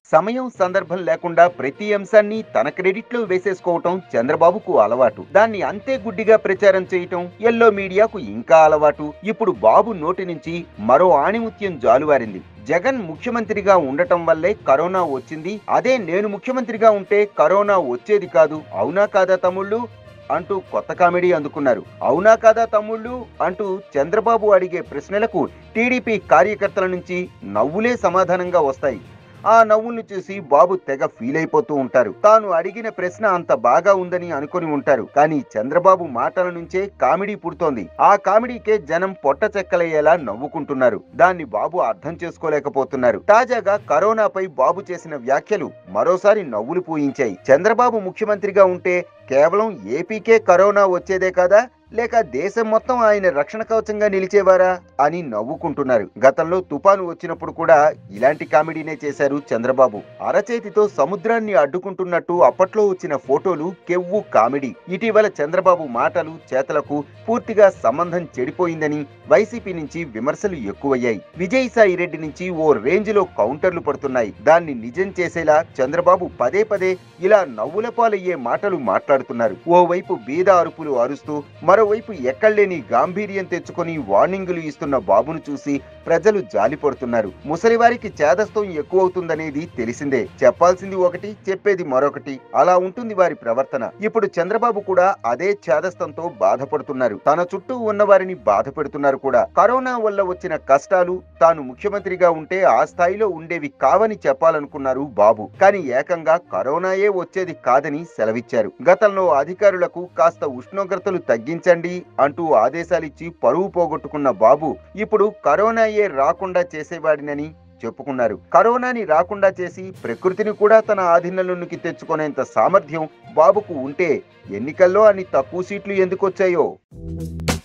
సమయం సందర్భం లేకుండా ప్రతి అంశాన్ని తన క్రెడిట్లో వేసేసుకోవటం చంద్రబాబుకు అలవాటు దాన్ని అంతే గుడ్డిగా ప్రచారం చేయటం ఎల్లో మీడియాకు ఇంకా అలవాటు ఇప్పుడు బాబు నోటి నుంచి మరో ఆణిముత్యం జాలువారింది జగన్ ముఖ్యమంత్రిగా ఉండటం వల్లే కరోనా వచ్చింది అదే నేను ముఖ్యమంత్రిగా ఉంటే కరోనా వచ్చేది కాదు అవునా కాదా తమ్ముళ్ళు అంటూ కొత్త కామెడీ అందుకున్నారు అవునా కాదా తమ్ముళ్ళు అంటూ చంద్రబాబు అడిగే ప్రశ్నలకు టీడీపీ కార్యకర్తల నుంచి నవ్వులే సమాధానంగా వస్తాయి ఆ నవ్వుల్ని చూసి బాబు తెగ ఫీల్ అయిపోతూ ఉంటారు తాను అడిగిన ప్రశ్న అంత బాగా ఉందని అనుకుని ఉంటారు కానీ చంద్రబాబు మాటల నుంచే కామెడీ పుడుతోంది ఆ కామెడీకే జనం పొట్ట చెక్కలయ్యేలా నవ్వుకుంటున్నారు దాన్ని బాబు అర్థం చేసుకోలేకపోతున్నారు తాజాగా కరోనాపై బాబు చేసిన వ్యాఖ్యలు మరోసారి నవ్వులు పూయించాయి చంద్రబాబు ముఖ్యమంత్రిగా ఉంటే కేవలం ఏపీకే కరోనా వచ్చేదే కదా లేక దేశం మొత్తం ఆయన రక్షణ కవచంగా నిలిచేవారా అని నవ్వుకుంటున్నారు గతంలో తుపాను వచ్చినప్పుడు కూడా ఇలాంటి కామెడీనే చేశారు చంద్రబాబు అరచేతితో సముద్రాన్ని అడ్డుకుంటున్నట్టు అప్పట్లో వచ్చిన ఫోటోలు కెవ్వు కామెడీ ఇటీవల చంద్రబాబు మాటలు చేతలకు పూర్తిగా సంబంధం చెడిపోయిందని వైసీపీ నుంచి విమర్శలు ఎక్కువయ్యాయి విజయసాయి రెడ్డి నుంచి ఓ రేంజ్ లో కౌంటర్లు పడుతున్నాయి దాన్ని నిజం చేసేలా చంద్రబాబు పదే పదే ఇలా నవ్వుల పాలయ్యే మాటలు మాట్లాడుతున్నారు ఓవైపు బీద అరుపులు అరుస్తూ మరోవైపు ఎక్కడలేని గాంభీర్యం తెచ్చుకొని వార్నింగులు ఇస్తున్న బాబును చూసి ప్రజలు జాలిపడుతున్నారు ముసలివారికి చేదస్తం ఎక్కువవుతుందనేది తెలిసిందే చెప్పాల్సింది ఒకటి చెప్పేది మరొకటి అలా ఉంటుంది వారి ప్రవర్తన ఇప్పుడు చంద్రబాబు కూడా అదే చేదస్తంతో బాధపడుతున్నారు తన చుట్టూ ఉన్న వారిని బాధ పెడుతున్నారు కూడా కరోనా వల్ల వచ్చిన కష్టాలు తాను ముఖ్యమంత్రిగా ఉంటే ఆ స్థాయిలో ఉండేవి కావని చెప్పాలనుకున్నారు బాబు కానీ ఏకంగా కరోనాయే వచ్చేది కాదని సెలవిచ్చారు గతంలో అధికారులకు కాస్త ఉష్ణోగ్రతలు తగ్గించండి అంటూ ఆదేశాలిచ్చి పరువు పోగొట్టుకున్న బాబు ఇప్పుడు కరోనాయే రాకుండా చేసేవాడినని చెప్పుకున్నారు కరోనాని రాకుండా చేసి ప్రకృతిని కూడా తన ఆధీనంలోనికి తెచ్చుకునేంత సామర్థ్యం బాబుకు ఉంటే ఎన్నికల్లో అన్ని తక్కువ సీట్లు ఎందుకు వచ్చాయో